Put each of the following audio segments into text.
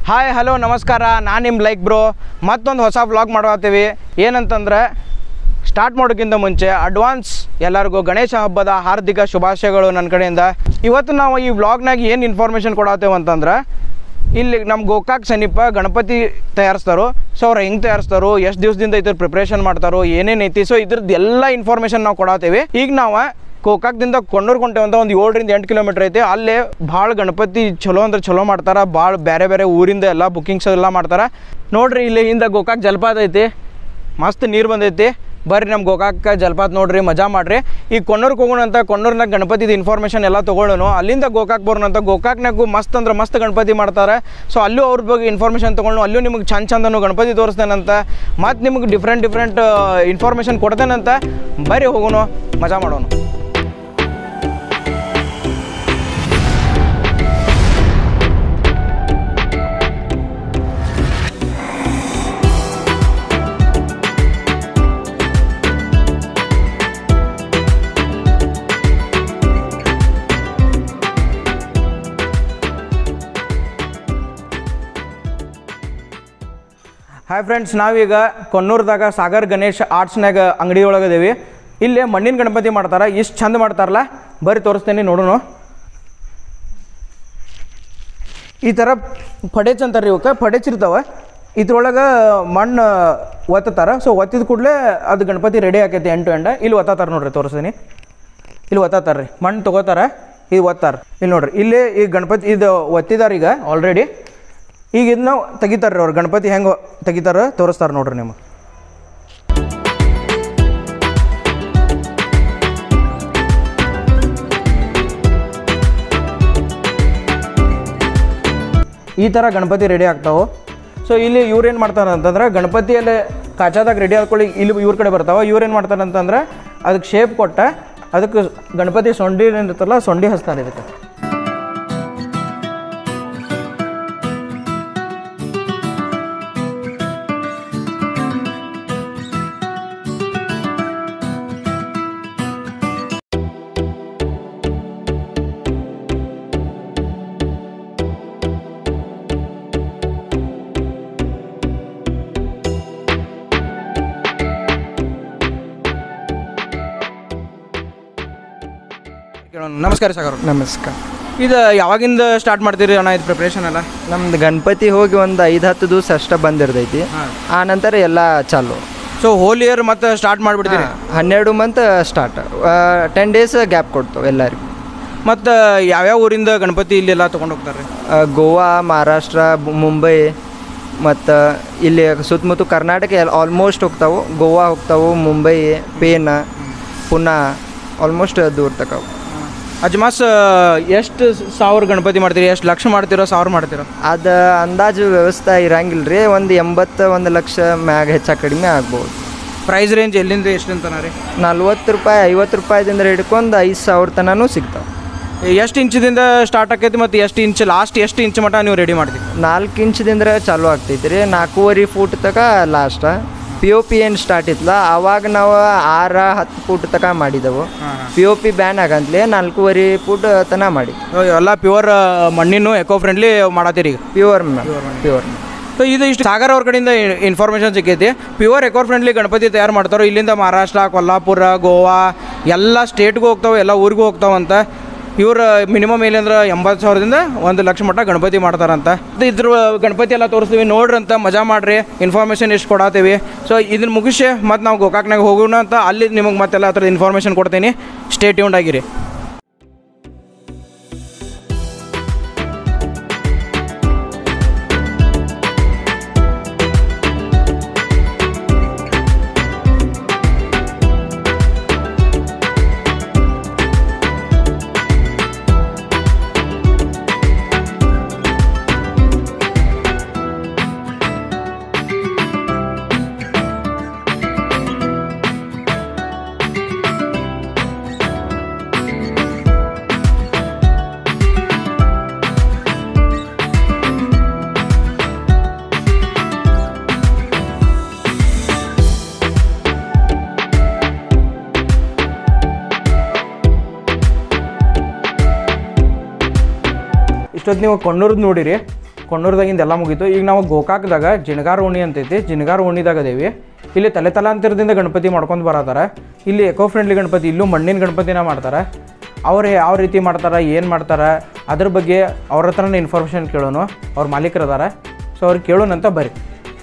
Hi hello ನಮಸ್ಕಾರ ನಾನು ನಿಮ್ಮ ಲೈಕ್ ಬ್ರೋ ಮತ್ತೊಂದು ಹೊಸ ವ್ಲಾಗ್ ಮಾಡತ್ತೀವಿ ಏನಂತಂದ್ರೆ ಸ್ಟಾರ್ಟ್ ಮಾಡೋಕ್ಕಿಂತ ಮುಂಚೆ ಅಡ್ವಾನ್ಸ್ ಎಲ್ಲರಿಗೂ ಗಣೇಶ ಹಬ್ಬದ ಹಾರ್ದಿಕ ಶುಭಾಶಯಗಳು ನನ್ನ ಕಡೆಯಿಂದ ಇವತ್ತು ನಾವು ಈ ವ್ಲಾಗ್ನಾಗ ಏನು ಇನ್ಫಾರ್ಮೇಷನ್ ಕೊಡತ್ತೇವೆ ಅಂತಂದ್ರೆ ಇಲ್ಲಿ ನಮ್ಮ ಗೋಕಾಕ್ ಸಮೀಪ ಗಣಪತಿ ತಯಾರಿಸ್ತಾರೋ ಸೊ ಅವ್ರು ಹೆಂಗೆ ತಯಾರಿಸ್ತಾರೋ ಎಷ್ಟು ದಿವಸದಿಂದ ಇದ್ರ ಪ್ರಿಪ್ರೇಷನ್ ಮಾಡ್ತಾರೋ ಏನೇನು ಐತಿ ಸೊ ಇದ್ರದ್ದು ಎಲ್ಲ ಇನ್ಫಾರ್ಮೇಷನ್ ನಾವು ಕೊಡತ್ತೇವೆ ಈಗ ನಾವು ಗೋಕಾಕ್ದಿಂದ ಕೊಂಡೂರು ಕೊಂಟೆ ಅಂತ ಒಂದು ಏಳರಿಂದ ಎಂಟು ಕಿಲೋಮೀಟ್ರ್ ಐತಿ ಅಲ್ಲೇ ಭಾಳ ಗಣಪತಿ ಚಲೋ ಅಂದ್ರೆ ಚಲೋ ಮಾಡ್ತಾರೆ ಭಾಳ ಬೇರೆ ಬೇರೆ ಊರಿಂದ ಎಲ್ಲ ಬುಕ್ಕಿಂಗ್ಸ್ ಎಲ್ಲ ಮಾಡ್ತಾರೆ ನೋಡ್ರಿ ಇಲ್ಲಿ ಹಿಂದೆ ಗೋಕಾಕ್ ಜಲಪಾತ ಐತಿ ಮಸ್ತ್ ನೀರು ಬಂದೈತಿ ಬರ್ರಿ ನಮ್ಮ ಗೋಕಾಕ ಜಲಪಾತ ನೋಡ್ರಿ ಮಜಾ ಮಾಡ್ರಿ ಈಗ ಕೊಣ್ಣೂರ್ಗೆ ಹೋಗೋಣ ಅಂತ ಕೊಣ್ಣೂರ್ನಾಗ ಗಣಪತಿದು ಇನ್ಫಾರ್ಮೇಷನ್ ಎಲ್ಲ ತೊಗೊಳ್ಳೋಣ ಅಲ್ಲಿಂದ ಗೋಕಾಕ್ ಬರೋಣ ಅಂತ ಗೋಕಾಕ್ನಾಗೂ ಮಸ್ತ್ ಅಂದ್ರೆ ಮಸ್ತ್ ಗಣಪತಿ ಮಾಡ್ತಾರೆ ಸೊ ಅಲ್ಲೂ ಅವ್ರ ಬಗ್ಗೆ ಇನ್ಫಾರ್ಮೇಷನ್ ತೊಗೊಂಡು ಅಲ್ಲೂ ನಿಮಗೆ ಚಂದ ಚಂದನು ಗಣಪತಿ ತೋರಿಸ್ತೇನಂತ ಮತ್ತು ನಿಮ್ಗೆ ಡಿಫ್ರೆಂಟ್ ಡಿಫ್ರೆಂಟ್ ಇನ್ಫಾರ್ಮೇಷನ್ ಕೊಡ್ತೇನಂತ ಬರ್ರಿ ಹೋಗೋಣ ಮಜಾ ಮಾಡೋಣ ಹಾಯ್ ಫ್ರೆಂಡ್ಸ್ ನಾವೀಗ ಕೊನ್ನೂರ್ದಾಗ ಸಾಗರ್ ಗಣೇಶ್ ಆರ್ಟ್ಸ್ನಾಗ ಅಂಗಡಿ ಒಳಗದೇವಿ ಇಲ್ಲಿ ಮಣ್ಣಿನ ಗಣಪತಿ ಮಾಡ್ತಾರೆ ಇಷ್ಟು ಚಂದ ಮಾಡ್ತಾರಲ್ಲ ಬರ್ರಿ ತೋರಿಸ್ತೇನೆ ನೋಡೋಣ ಈ ಥರ ಫಡೇಚ್ ಅಂತಾರೆ ಇವಕ್ಕೆ ಫಡೇಚ್ ಇರ್ತಾವೆ ಇದ್ರೊಳಗೆ ಮಣ್ಣು ಒತ್ತತಾರ ಸೊ ಒತ್ತಿದ ಕೂಡಲೇ ಅದು ಗಣಪತಿ ರೆಡಿ ಆಕೈತಿ ಎಂಟು ಎಂಡ ಇಲ್ಲಿ ಒತ್ತಾತಾರ ನೋಡ್ರಿ ತೋರಿಸ್ತೀನಿ ಇಲ್ಲಿ ಒತ್ತಾತಾರ ರೀ ಮಣ್ಣು ತೊಗೋತಾರ ಇದು ಒತ್ತಾರ ಇಲ್ಲಿ ನೋಡ್ರಿ ಇಲ್ಲಿ ಈ ಗಣಪತಿ ಇದು ಒತ್ತಿದಾರ ಈಗ ಆಲ್ರೆಡಿ ಈಗ ಇದನ್ನ ತೆಗಿತಾರೆ ರೀ ಅವ್ರು ಗಣಪತಿ ಹೆಂಗೆ ತೆಗಿತಾರ ತೋರಿಸ್ತಾರೆ ನೋಡ್ರಿ ನಿಮಗೆ ಈ ಥರ ಗಣಪತಿ ರೆಡಿ ಆಗ್ತಾವೆ ಸೊ ಇಲ್ಲಿ ಇವ್ರು ಏನು ಮಾಡ್ತಾರೆ ಅಂತಂದ್ರೆ ಗಣಪತಿಯಲ್ಲಿ ಕಾಚಾದಾಗ ರೆಡಿ ಆದ್ಕೊಳ್ಳಿ ಇಲ್ಲಿ ಇವ್ರ ಕಡೆ ಬರ್ತಾವೆ ಇವ್ರು ಏನು ಮಾಡ್ತಾರೆ ಅಂತಂದ್ರೆ ಅದಕ್ಕೆ ಶೇಪ್ ಕೊಟ್ಟ ಅದಕ್ಕೆ ಗಣಪತಿ ಸೊಂಡಿ ಏನಿರುತ್ತಲ್ಲ ಸೊಂಡಿ ಹಚ್ತಾರೆ ಇದಕ್ಕೆ ಕೇಳೋಣ ನಮಸ್ಕಾರ ಸಾಗರ್ ನಮಸ್ಕಾರ ಇದು ಯಾವಾಗಿಂದ ಸ್ಟಾರ್ಟ್ ಮಾಡ್ತೀರಿ ಅಣ್ಣ ಇದು ಪ್ರಿಪ್ರೇಷನ್ ಎಲ್ಲ ನಮ್ದು ಗಣಪತಿ ಹೋಗಿ ಒಂದು ಐದು ಹತ್ತು ದಿವಸ ಅಷ್ಟೇ ಬಂದಿರ್ತೈತಿ ಹಾಂ ಆ ನಂತರ ಎಲ್ಲ ಚಾಲು ಸೊ ಹೋಲ್ ಇಯರ್ ಮತ್ತೆ ಸ್ಟಾರ್ಟ್ ಮಾಡಿಬಿಡ್ತೀರಿ ಹನ್ನೆರಡು month start ten days gap ಕೊಡ್ತಾವೆ ಎಲ್ಲರಿಗೂ ಮತ್ತು ಯಾವ್ಯಾವ ಊರಿಂದ ಗಣಪತಿ ಇಲ್ಲೆಲ್ಲ ತೊಗೊಂಡು ಹೋಗ್ತಾರೆ ಆ, ಗೋವಾ ಮಹಾರಾಷ್ಟ್ರ ಬು- ಮುಂಬೈ ಮತ್ತು ಇಲ್ಲಿ ಸುತ್ತಮುತ್ತ ಕರ್ನಾಟಕ ಎಲ್ಲ ಆಲ್ಮೋಸ್ಟ್ ಹೋಗ್ತಾವೆ ಗೋವಾ ಹೋಗ್ತಾವೆ ಮುಂಬೈ ಪೇನ ಪುನಾ ಆಲ್ಮೋಸ್ಟ್ ದೂರ ತಕಾವು ಅಜ್ಮಾಸ್ ಎಷ್ಟು ಸಾವಿರ ಗಣಪತಿ ಮಾಡ್ತೀರಿ ಎಷ್ಟು ಲಕ್ಷ ಮಾಡ್ತೀರೋ ಸಾವಿರ ಮಾಡ್ತೀರೋ ಅದು ಅಂದಾಜು ವ್ಯವಸ್ಥೆ ಇರಂಗಿಲ್ಲ ರೀ ಒಂದು ಎಂಬತ್ತು ಒಂದು ಲಕ್ಷ ಮ್ಯಾಗ ಹೆಚ್ಚು ಕಡಿಮೆ ಆಗ್ಬೋದು ಪ್ರೈಸ್ ರೇಂಜ್ ಎಲ್ಲಿಂದ ಎಷ್ಟು ಅಂತನ ರೀ ನಲ್ವತ್ತು ರೂಪಾಯಿ ಐವತ್ತು ರೂಪಾಯಿದಿಂದ ಹಿಡ್ಕೊಂಡು ಐದು ಸಾವಿರ ತನೂ ಸಿಗ್ತಾವೆ ಎಷ್ಟು ಇಂಚದಿಂದ ಸ್ಟಾರ್ಟ್ ಆಕೈತಿ ಮತ್ತು ಎಷ್ಟು ಇಂಚ್ ಲಾಸ್ಟ್ ಎಷ್ಟು ಇಂಚ್ ಮಟ್ಟ ನೀವು ರೆಡಿ ಮಾಡ್ತೀವಿ ನಾಲ್ಕು ಇಂಚದಿಂದ ಚಾಲು ಆಗ್ತೈತಿ ರೀ ನಾಲ್ಕೂವರೆ ಫೂಟ್ ತಕ ಲಾಸ್ಟ್ ಪಿ ಒ ಪಿ ಏನು ಸ್ಟಾರ್ಟ್ ಇತ್ತಲ್ಲ ಆವಾಗ ನಾವು ಆರ ಹತ್ತು ಫೂಟ್ ತಕ ಮಾಡಿದೆವು ಪಿ ಒ ಪಿ ಬ್ಯಾನ್ ಆಗಂತಲೇ ನಾಲ್ಕೂವರೆ ಫೂಟ್ ತನ ಮಾಡಿ ಎಲ್ಲ ಪ್ಯೂರ್ ಮಣ್ಣಿನ ಎಕೋ ಫ್ರೆಂಡ್ಲಿ ಮಾಡತ್ತೀರಿ ಈಗ ಪ್ಯೂರ್ ಪ್ಯೂರ್ ಸೊ ಇದು ಇಷ್ಟು ಸಾಗರ್ ಅವ್ರ ಕಡೆಯಿಂದ ಇನ್ಫಾರ್ಮೇಷನ್ ಸಿಕ್ಕೈತಿ ಪ್ಯೂರ್ ಎಕೋ ಫ್ರೆಂಡ್ಲಿ ಗಣಪತಿ ತಯಾರು ಮಾಡ್ತಾರೋ ಇಲ್ಲಿಂದ ಮಹಾರಾಷ್ಟ್ರ ಕೊಲ್ಲಾಪುರ ಗೋವಾ ಎಲ್ಲ ಸ್ಟೇಟ್ಗೂ ಹೋಗ್ತಾವೆ ಎಲ್ಲ ಊರಿಗೂ ಹೋಗ್ತಾವಂತ ಇವ್ರು ಮಿನಿಮಮ್ ಇಲ್ಲ ಅಂದ್ರೆ ಎಂಬತ್ತು ಸಾವಿರದಿಂದ ಒಂದು ಲಕ್ಷ ಮಟ್ಟ ಗಣಪತಿ ಮಾಡ್ತಾರಂತ ಮತ್ತೆ ಇದ್ರ ಗಣಪತಿ ಎಲ್ಲ ತೋರಿಸ್ತೀವಿ ನೋಡ್ರಿ ಅಂತ ಮಜಾ ಮಾಡ್ರಿ ಇನ್ಫಾರ್ಮೇಷನ್ ಎಷ್ಟು ಕೊಡತ್ತೀವಿ ಸೊ ಇದನ್ನ ಮುಗಿಸಿ ಮತ್ತು ನಾವು ಗೋಕಾಕ್ನಾಗ ಹೋಗೋಣ ಅಂತ ಅಲ್ಲಿ ನಿಮಗೆ ಮತ್ತೆಲ್ಲ ಆ ಥರದ ಇನ್ಫಾರ್ಮೇಷನ್ ಕೊಡ್ತೀನಿ ಸ್ಟೇ ಟ್ಯೂನ್ಡ್ ಆಗಿರಿ ಇಷ್ಟೊತ್ತು ನೀವು ಕೊಂಡೂರ್ದು ನೋಡಿರಿ ಕೊಂಡೂರ್ದಾಗಿಂದ ಎಲ್ಲ ಮುಗೀತು ಈಗ ನಾವು ಗೋಕಾಕ್ದಾಗ ಜಿಣಗಾರ ಓಣಿ ಅಂತೈತಿ ಜಿಣಗಾರ ಓಣಿದಾಗ ಅದೇವಿ ಇಲ್ಲಿ ತಲೆ ತಲಾಂತರದಿಂದ ಗಣಪತಿ ಮಾಡ್ಕೊಂಡು ಬರತ್ತಾರ ಇಲ್ಲಿ ಎಕೋ ಫ್ರೆಂಡ್ಲಿ ಗಣಪತಿ ಇಲ್ಲೂ ಮಣ್ಣಿನ ಗಣಪತಿನ ಮಾಡ್ತಾರೆ ಅವ್ರು ಯಾವ ರೀತಿ ಮಾಡ್ತಾರೆ ಏನು ಮಾಡ್ತಾರೆ ಅದ್ರ ಬಗ್ಗೆ ಅವ್ರ ಹತ್ರನೇ ಇನ್ಫಾರ್ಮೇಷನ್ ಕೇಳೋನು ಅವ್ರ ಮಾಲೀಕರು ಅದಾರ ಸೊ ಅವ್ರಿಗೆ ಕೇಳೋಣಂತ ಬರ್ರಿ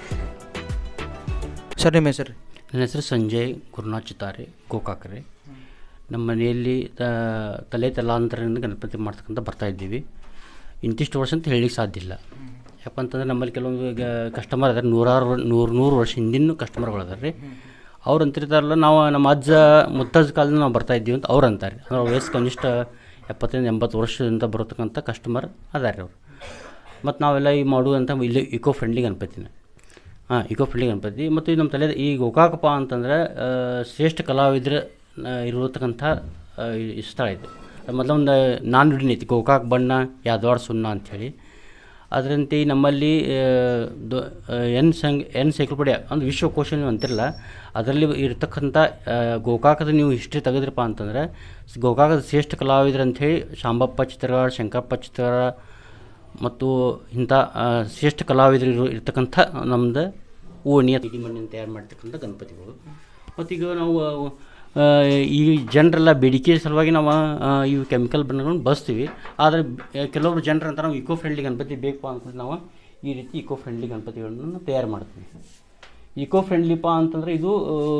ಸರ್ ನಿಮ್ಮ ಹೆಸರು ನನ್ನ ಹೆಸರು ಸಂಜಯ್ ಗುರುನಾಥ್ ಚಿತಾರೆ ಗೋಕಾಕ್ರೆ ನಮ್ಮ ಮನೆಯಲ್ಲಿ ತ- ತಲೆ ತಲಾಂತರದಿಂದ ಗಣಪತಿ ಮಾಡ್ತಕ್ಕಂಥ ಬರ್ತಾ ಇದ್ದೀವಿ ಇಂತಿಷ್ಟು ವರ್ಷ ಅಂತ ಹೇಳಲಿಕ್ಕೆ ಸಾಧ್ಯ ಇಲ್ಲ ಯಾಕಂತಂದ್ರೆ ನಮ್ಮಲ್ಲಿ ಕೆಲವೊಂದು ಈಗ ಕಸ್ಟಮರ್ ಅದಾರೆ ನೂರಾರು ವರ್- ನೂರು ನೂರು ವರ್ಷ ಹಿಂದಿನ ಕಸ್ಟಮರ್ಗಳು ಅದಾರೆ ರೀ ಅವ್ರು ಅಂತಿರ್ತಾರಲ್ಲ ನಾವು ನಮ್ಮ ಅಜ್ಜ ಮುತ್ತಜ್ಜ ಕಾಲದಿಂದ ನಾವು ಬರ್ತಾ ಇದ್ದೀವಿ ಅಂತ ಅವ್ರು ಅಂತಾರೆ ಅಂದ್ರೆ ಅವ್ರ ವಯಸ್ಸು ಕನಿಷ್ಠ ಎಪ್ಪತ್ತರಿಂದ ಎಂಬತ್ತು ವರ್ಷದಿಂದ ಬರತಕ್ಕಂಥ ಕಸ್ಟಮರ್ ಅದಾರೆ ಅವರು ಮತ್ತು ನಾವೆಲ್ಲ ಈ ಮಾಡುವಂಥ ಇಲ್ಲಿ ಇಕೋ ಫ್ರೆಂಡ್ಲಿ ಗಣಪತಿನ ಹಾಂ ಇಕೋ ಫ್ರೆಂಡ್ಲಿ ಗಣಪತಿ ಮತ್ತು ಇದು ನಮ್ಮ ತಲೆ ಈ ಗೋಕಾಕಪ್ಪ ಅಂತಂದ್ರೆ ಆ, ಶ್ರೇಷ್ಠ ಕಲಾವಿದ್ರ ಆ, ಇರತಕ್ಕಂಥ ಆ, ಈ- ಈ ಸ್ಥಳ ಇದು ಮೊದಲೊಂದು ನಾನ್ ನುಡಿನ ಐತಿ ಗೋಕಾಕ್ ಬಣ್ಣ ಯಾದವಾಡ ಸುಣ್ಣ ಅಂಥೇಳಿ ಅದರಂತೆ ನಮ್ಮಲ್ಲಿ ಆ, ದೊ ಆ, ಎನ್ ಸಂಗ್ ಎನ್ ಸೈಕ್ಲೋಪೀಡಿಯಾ ಒಂದು ವಿಶ್ವಕೋಶ ನೀವು ಅಂತಿರಲ್ಲ ಅದರಲ್ಲಿ ಇರತಕ್ಕಂಥ ಆ, ಗೋಕಾಕದ ನೀವು ಹಿಸ್ಟ್ರಿ ತೆಗೆದ್ರಪ್ಪ ಅಂತಂದರೆ ಸ್- ಗೋಕಾಕದ ಶ್ರೇಷ್ಠ ಕಲಾವಿದ್ರು ಅಂಥೇಳಿ ಶಾಂಬಪ್ಪ ಚಿತ್ರಗಾರ ಶಂಕರಪ್ಪ ಚಿತ್ರಗಾರ ಮತ್ತು ಇಂಥ ಆ, ಶ್ರೇಷ್ಠ ಕಲಾವಿದರು ಇರು ಇರ್ತಕ್ಕಂಥ ನಮ್ಮದು ಓಣಿ ಅಥವಾ ಮಣ್ಣಿನ ತಯಾರು ಮಾಡ್ತಕ್ಕಂಥ ಗಣಪತಿಗಳು ಮತ್ತು ಈಗ ನಾವು ಆ, ಈ ಜನರೆಲ್ಲ ಬೇಡಿಕೆ ಸಲುವಾಗಿ ನಾವು ಆ, ಇವು ಕೆಮಿಕಲ್ ಬಣ್ಣಗಳನ್ನು ಬಳಸ್ತೀವಿ ಆದರೆ ಬ- ಕೆಲವೊಬ್ರು ಜನರು ಅಂತ ನಾವು ಇಕೋ ಫ್ರೆಂಡ್ಲಿ ಗಣಪತಿ ಬೇಕು ಅಂತ ನಾವು ಈ ರೀತಿ ಇಕೋ ಫ್ರೆಂಡ್ಲಿ ಗಣಪತಿಗಳನ್ನು ತಯಾರು ಮಾಡ್ತೀವಿ ಇಕೋ ಫ್ರೆಂಡ್ಲಿಪ್ಪ ಅಂತಂದರೆ ಇದು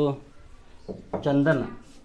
ಆ, ಚಂದನ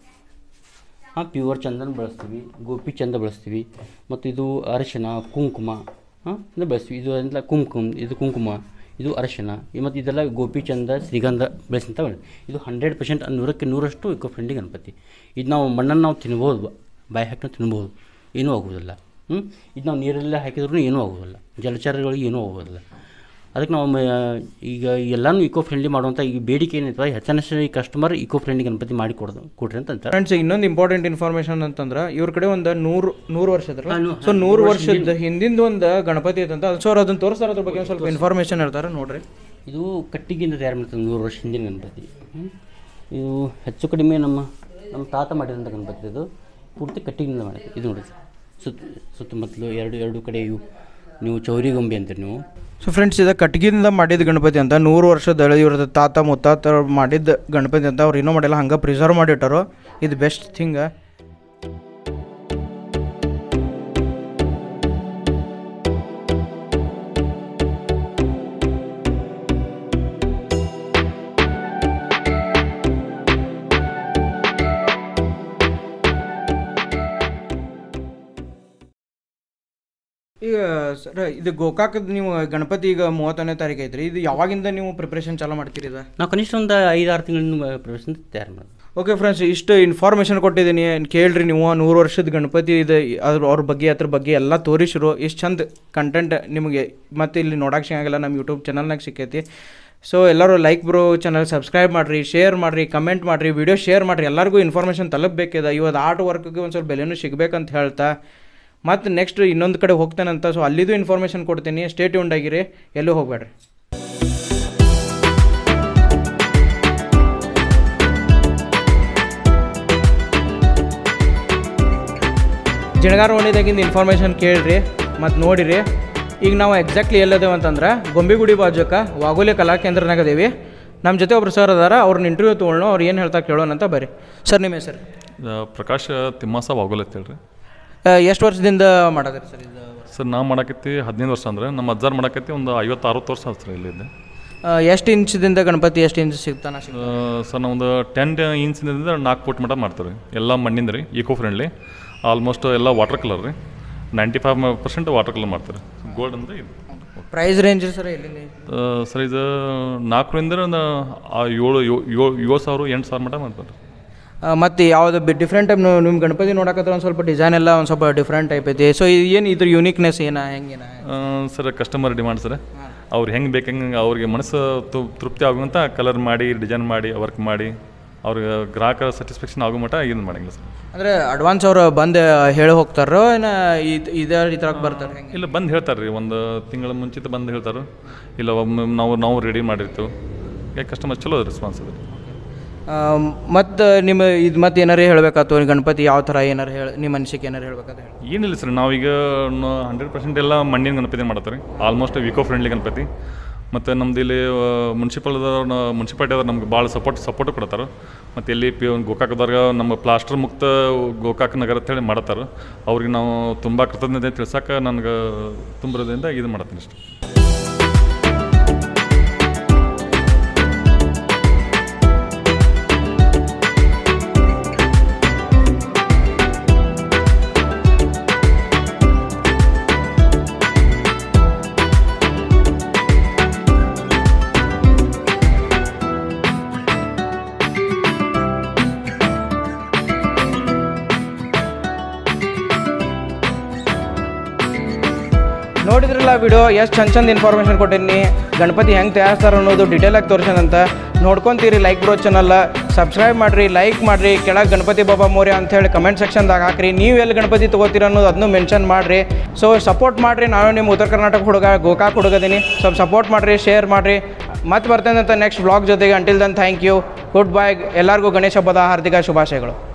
ಹಾಂ ಪ್ಯೂರ್ ಚಂದನ ಬಳಸ್ತೀವಿ ಗೋಪಿ ಚಂದ ಬಳಸ್ತೀವಿ ಮತ್ತು ಇದು ಅರಿಶಿನ ಕುಂಕುಮ ಹಾಂ ಇದು ಬಳಸ್ತೀವಿ ಇದು ಎಲ್ಲ ಕುಂಕುಮ ಇದು ಕುಂಕುಮ ಇದು ಅರಿಶಿನ ಮತ್ತು ಇದೆಲ್ಲ ಗೋಪಿ ಚಂದ ಶ್ರೀಗಂಧ ಬೆಳೆಸಂತ ಇದು ಹಂಡ್ರೆಡ್ ಪರ್ಸೆಂಟ್ ನೂರಕ್ಕೆ ನೂರಷ್ಟು ಇಕೋ ಫ್ರೆಂಡ್ಲಿ ಗಣಪತಿ ಇದು ನಾವು ಮಣ್ಣನ್ನು ನಾವು ತಿನ್ಬೋದು ಬಾಯಿ ಹಾಕಿ ತಿನ್ಬೋದು ಏನೂ ಆಗೋದಿಲ್ಲ ಹ್ಞೂ ಇದು ನಾವು ನೀರಲ್ಲೇ ಹಾಕಿದ್ರೂ ಏನೂ ಆಗೋದಿಲ್ಲ ಜಲಚರಗಳಿಗೆ ಏನೂ ಆಗೋದಿಲ್ಲ ಅದಕ್ಕೆ ನಾವು ಮ- ಈಗ ಎಲ್ಲನೂ ಇಕೋ ಫ್ರೆಂಡ್ಲಿ ಮಾಡುವಂಥ ಈ ಬೇಡಿಕೆ ಏನೈತಲ್ಲ ಹೆಚ್ಚಿನ ಈ ಕಸ್ಟಮರ್ ಇಕೋ ಫ್ರೆಂಡ್ಲಿ ಗಣಪತಿ ಮಾಡಿ ಕೊಡೋದು ಕೊಡ್ರಿ ಅಂತ ಅಂತಾರೆ ಫ್ರೆಂಡ್ಸ್ ಇನ್ನೊಂದು ಇಂಪಾರ್ಟೆಂಟ್ ಇನ್ಫಾರ್ಮೇಶನ್ ಅಂತಂದ್ರೆ ಇವ್ರ ಕಡೆ ಒಂದು ನೂರು ನೂರು ವರ್ಷದ ಹಾ, ನೂ- ಸೊ ಹಾ, ನೂರು ನೂರು ವರ್ಷದ ಹಿಂದಿಂದ ಒಂದು ಗಣಪತಿ ಐತಂತ ಸೊ ಅವ್ರು ಅದನ್ನ ತೋರಿಸ್ತಾರ ಅದ್ರ ಬಗ್ಗೆ ಒಂದು ಸ್ವಲ್ಪ ಇನ್ಫಾರ್ಮೇಶನ್ ಹೇಳ್ತಾರೆ ನೋಡ್ರಿ ಇದು ಕಟ್ಟಿಗೆಯಿಂದ ತಯಾರು ಮಾಡ್ತಾರೆ ನೂರು ವರ್ಷ ಹಿಂದಿನ ಗಣಪತಿ ಹ್ಮ್. ಇದು ಹೆಚ್ಚು ಕಡಿಮೆ ನಮ್ಮ ನಮ್ಮ ತಾತ ಮಾಡಿದಂಥ ಗಣಪತಿ ಇದು ಪೂರ್ತಿ ಕಟ್ಟಿಗೆಯಿಂದ ಮಾಡಿದೆ ಇದು ನೋಡಿ ಸುತ್ತ ಸುತ್ತಮುತ್ತಲು ಎರಡು ಎರಡು ಕಡೆ ಇವು ನೀವು ಚೌರಿ ಗೊಂಬೆ ಅಂತೀರಿ ನೀವು ಸೊ ಫ್ರೆಂಡ್ಸ್ ಇದು ಕಟ್ಗಿಯಿಂದ ಮಾಡಿದ ಗಣಪತಿ ಅಂತ ನೂರು ವರ್ಷದ ಇವ್ರದ್ದು ತಾತ ಮುತ್ತಾತ ಮಾಡಿದ ಗಣಪತಿ ಅಂತ ಅವ್ರು ಇನ್ನೂ ಮಾಡಿಲ್ಲ ಹಂಗೆ ಪ್ರಿಸರ್ವ್ ಮಾಡಿಟ್ಟಾರು ಇದು ಬೆಸ್ಟ್ ಥಿಂಗ್ ಈಗ ಸರ್ ಇದು ಗೋಕಾಕದ ನೀವು ಗಣಪತಿ ಈಗ ಮೂವತ್ತನೇ ತಾರೀಕು ಐತ್ರಿ ಇದು ಯಾವಾಗಿಂದ ನೀವು ಪ್ರಿಪ್ರೇಷನ್ ಚಾಲೂ ಮಾಡ್ತೀರಿ ಇದು ನಾವು ಕನಿಷ್ಠ ಒಂದು ಐದಾರು ತಿಂಗಳಿಂದ ಪ್ರವೇಶ ತಯಾರು ಮಾಡೋದು ಓಕೆ ಫ್ರೆಂಡ್ಸ್ ಇಷ್ಟು ಇನ್ಫಾರ್ಮೇಷನ್ ಕೊಟ್ಟಿದ್ದೀನಿ ಕೇಳ್ರಿ ನೀವು ನೂರು ವರ್ಷದ ಗಣಪತಿ ಇದೆ ಅದ್ರ ಅವ್ರ ಬಗ್ಗೆ ಅದ್ರ ಬಗ್ಗೆ ಎಲ್ಲ ತೋರಿಸಿರು ಇಷ್ಟು ಚಂದ ಕಂಟೆಂಟ್ ನಿಮಗೆ ಮತ್ತೆ ಇಲ್ಲಿ ನೋಡಕ್ಕೆ ಸಿಗಂಗಿಲ್ಲ ನಮ್ಮ ಯೂಟ್ಯೂಬ್ ಚಾನಲ್ನಾಗ ಸಿಕ್ಕೈತಿ ಸೊ ಎಲ್ಲರೂ ಲೈಕ್ ಬ್ರೋ ಚಾನಲ್ ಸಬ್ಸ್ಕ್ರೈಬ್ ಮಾಡಿರಿ ಶೇರ್ ಮಾಡಿರಿ ಕಮೆಂಟ್ ಮಾಡಿರಿ ವಿಡಿಯೋ ಶೇರ್ ಮಾಡಿರಿ ಎಲ್ಲರಿಗೂ ಇನ್ಫಾರ್ಮೇಷನ್ ತಲುಪಬೇಕಿದೆ ಇವತ್ತು ಆರ್ಟ್ ವರ್ಕ್ಗೆ ಒಂದು ಸ್ವಲ್ಪ ಬೆಲೆನೂ ಸಿಗ್ಬೇಕಂತ ಹೇಳ್ತಾ ಮತ್ತು ನೆಕ್ಸ್ಟ್ ಇನ್ನೊಂದು ಕಡೆ ಹೋಗ್ತೇನಂತ ಸೊ ಅಲ್ಲಿದು ಇನ್ಫಾರ್ಮೇಷನ್ ಕೊಡ್ತೀನಿ ಸ್ಟೇಟ್ ಆಗಿರಿ ಎಲ್ಲೂ ಹೋಗಬೇಡ್ರಿ ಜಿಣಗಾರ ಓಣಿದಾಗಿಂದ ಇನ್ಫಾರ್ಮೇಷನ್ ಕೇಳ್ರಿ ಮತ್ತು ನೋಡಿರಿ ಈಗ ನಾವು ಎಕ್ಸಾಕ್ಟ್ಲಿ ಎಲ್ಲದೇವು ಅಂತಂದ್ರೆ ಗೊಂಬಿಗುಡಿ ಬಾಜುಕ ವಾಗೋಲಿ ಕಲಾ ಕೇಂದ್ರನಾಗ ಅದೇವಿ ನಮ್ಮ ಜೊತೆ ಒಬ್ರು ಸರ್ ಅದಾರ ಅವ್ರನ್ನ ಇಂಟರ್ವ್ಯೂ ತೊಗೊಳ್ಳೋ ಅವ್ರು ಏನು ಹೇಳ್ತಾ ಕೇಳೋಣ ಅಂತ ಬರ್ರಿ ಸರ್ ನಿಮ್ಮ ಹೆಸರು ಆ, ಪ್ರಕಾಶ್ ತಿಮ್ಮಾಸ ವಾಗೋಲ್ ಅಂತ ಹೇಳ್ರಿ ಎಷ್ಟು ವರ್ಷದಿಂದ ಮಾಡೋದ್ರಿ ಸರ್ ಇದು ಸರ್ ನಾ ಮಾಡಾಕತ್ತಿ ಹದಿನೈದು ವರ್ಷ ಅಂದ್ರೆ ನಮ್ಮ ಅಜ್ಜಾರ್ ಮಾಡಾಕತ್ತಿ ಒಂದು ಐವತ್ತು ಅರವತ್ತು ವರ್ಷ ಆಯ್ತು ಸರ್ ಇಲ್ಲಿದ್ದೆ ಎಷ್ಟು ಇಂಚದಿಂದ ಗಣಪತಿ ಎಷ್ಟು ಇಂಚ್ ಸಿಗ್ತಾನ ಸಿಗ್ ಆ, ಸರ್ ನಾವೊಂದು ಟೆನ್ ಇಂಚಿನಿಂದ ನಾಲ್ಕು ಫುಟ್ ಮಟ್ಟ ಮಾಡ್ತೀವಿ ರೀ ಎಲ್ಲ ಮಣ್ಣಿಂದ ರೀ ಈಕೋ ಫ್ರೆಂಡ್ಲಿ ಆಲ್ಮೋಸ್ಟ್ ಎಲ್ಲ ವಾಟರ್ ಕಲರ್ ರೀ ninety five percent water colour ಮಾಡ್ತಾರೆ ಗೋಲ್ಡ್ ಅಂದರೆ ಇದು ಪ್ರೈಸ್ ರೇಂಜ್ ಸರ್ ಎಲ್ಲಿಂದ ಆ, ಸರ್ ಇದು ನಾಲ್ಕರಿಂದ ಒಂದು ಆ ಏಳು ಯೋ- ಯೋ- ಏಳು ಸಾವಿರ ಎಂಟು ಸಾವಿರ ಮಟ್ಟ ಮಾಡ್ತಾರೆ ಮತ್ತು ಯಾವುದು ಬಿ ಡಿಫ್ರೆಂಟ್ ಟೈಪ್ ನಿಮ್ಮ ಗಣಪತಿ ನೋಡಕತ್ರ ಒಂದು ಸ್ವಲ್ಪ ಡಿಸೈನ್ ಎಲ್ಲ ಒಂದು ಸ್ವಲ್ಪ ಡಿಫ್ರೆಂಟ್ ಟೈಪ್ ಐತಿ ಸೊ ಏನು ಇದ್ರ ಯೂನಿಕ್ನೆಸ್ ಏನ ಹೆಂಗೇನ ಆ, ಸರ್ ಕಸ್ಟಮರ್ ಡಿಮಾಂಡ್ ಸರ್ ಅವ್ರು ಹೆಂಗೆ ಬೇಕಂಗೆ ಅವ್ರಿಗೆ ಮನಸ್ಸು ತು- ತೃಪ್ತಿ ಆಗುವಂಥ ಕಲರ್ ಮಾಡಿ ಡಿಸೈನ್ ಮಾಡಿ ವರ್ಕ್ ಮಾಡಿ ಅವ್ರಿಗೆ ಗ್ರಾಹಕರ ಸ್ಯಾಟಿಸ್ಫ್ಯಾಕ್ಷನ್ ಆಗೋ ಮಟ್ಟ ಏನು ಮಾಡಂಗಿಲ್ಲ ಸರ್ ಅಂದರೆ ಅಡ್ವಾನ್ಸ್ ಅವ್ರು ಬಂದು ಹೇಳಿ ಹೋಗ್ತಾರೋ ಏನು ಇದು ಇದೇ ಈ ಥರಕ್ಕೆ ಬರ್ತಾರೆ ಹೆಂಗೆ ಇಲ್ಲ ಬಂದು ಹೇಳ್ತಾರೆ ರೀ ಒಂದು ತಿಂಗಳ ಮುಂಚಿತ ಬಂದು ಹೇಳ್ತಾರೆ ಇಲ್ಲ ಒಮ್ಮೆ ನಾವು ನಾವು ರೆಡಿ ಮಾಡಿರ್ತೀವಿ ಯಾಕೆ ಕಸ್ಟಮರ್ ಚಲೋ ರೆಸ್ಪಾನ್ಸ್ ಅದ ಮತ್ತು ನಿಮ್ಮ ಇದು ಮತ್ತೆ ಏನಾರು ಹೇಳ್ಬೇಕಾತು ಗಣಪತಿ ಯಾವ ಥರ ಏನಾರು ಹೇಳಿ ನಿಮ್ಮ ಅನಿಸಿಕೆ ಏನಾರು ಹೇಳ್ಬೇಕಾತ ಹೇಳಿ ಏನಿಲ್ಲ ಸರ್ ನಾವೀಗ ಹಂಡ್ರೆಡ್ ಪರ್ಸೆಂಟ್ ಎಲ್ಲ ಮಣ್ಣಿನ ಗಣಪತಿ ಮಾಡತ್ತಾರೆ ಆಲ್ಮೋಸ್ಟ್ ವಿಕೋ ಫ್ರೆಂಡ್ಲಿ ಗಣಪತಿ ಮತ್ತು ನಮ್ದು ಇಲ್ಲಿ ಮುನ್ಸಿಪಲ್ದವ್ರು ಮುನ್ಸಿಪಾಲ್ಟಿಯವ್ರು ನಮ್ಗೆ ಭಾಳ ಸಪೋರ್ಟ್ ಸಪೋರ್ಟ್ ಕೊಡ್ತಾರೆ ಮತ್ತು ಇಲ್ಲಿ ಪಿ ಗೋಕಾಕದವ್ರಿಗೆ ನಮ್ಮ ಪ್ಲಾಸ್ಟರ್ ಮುಕ್ತ ಗೋಕಾಕ್ ನಗರ ಅಂತೇಳಿ ಮಾಡತ್ತಾರೆ ಅವ್ರಿಗೆ ನಾವು ತುಂಬ ಕೃತಜ್ಞತೆ ತಿಳ್ಸಕ್ಕೆ ನನಗೆ ತುಂಬಿರೋದ್ರಿಂದ ಇದು ಮಾಡತ್ತೀನಿ ಅಷ್ಟೇ ನೋಡಿದ್ರಲ್ಲ ವಿಡಿಯೋ ಎಷ್ಟು ಚಂದ ಚಂದ ಇನ್ಫಾರ್ಮೇಷನ್ ಕೊಟ್ಟೀನಿ ಗಣಪತಿ ಹೆಂಗೆ ತಯಾರಿಸ್ತಾರೆ ಅನ್ನೋದು ಡೀಟೇಲಾಗಿ ತೋರ್ಸನಂತ ನೋಡ್ಕೊಂತೀರಿ ಲೈಕ್ ಬ್ರೋ ಚಾನಲ್ ಸಬ್ಸ್ಕ್ರೈಬ್ ಮಾಡಿರಿ ಲೈಕ್ ಮಾಡಿರಿ ಕೆಳಗೆ ಗಣಪತಿ ಬಾಬಾ ಮೌರ್ಯ ಅಂಥೇಳಿ ಕಮೆಂಟ್ ಸೆಕ್ಷನ್ದಾಗ ಹಾಕ್ರಿ ನೀವು ಎಲ್ಲಿ ಗಣಪತಿ ತೊಗೋತೀರ ಅನ್ನೋದು ಅದನ್ನು ಮೆನ್ಷನ್ ಮಾಡಿರಿ ಸೊ ಸಪೋರ್ಟ್ ಮಾಡಿರಿ ನಾನು ನಿಮ್ಮ ಉತ್ತರ ಕರ್ನಾಟಕ ಹುಡುಗ ಗೋಕಾಕ್ ಹುಡುಗದೀನಿ ಸ್ವಲ್ಪ ಸಪೋರ್ಟ್ ಮಾಡಿರಿ ಶೇರ್ ಮಾಡಿರಿ ಮತ್ತೆ ಬರ್ತೇನೆ ಅಂತ ನೆಕ್ಸ್ಟ್ ಬ್ಲಾಗ್ ಜೊತೆಗೆ until then thank you good bye ಎಲ್ಲರಿಗೂ ಗಣೇಶ ಹಬ್ಬದ ಹಾರ್ದಿಕ ಶುಭಾಶಯಗಳು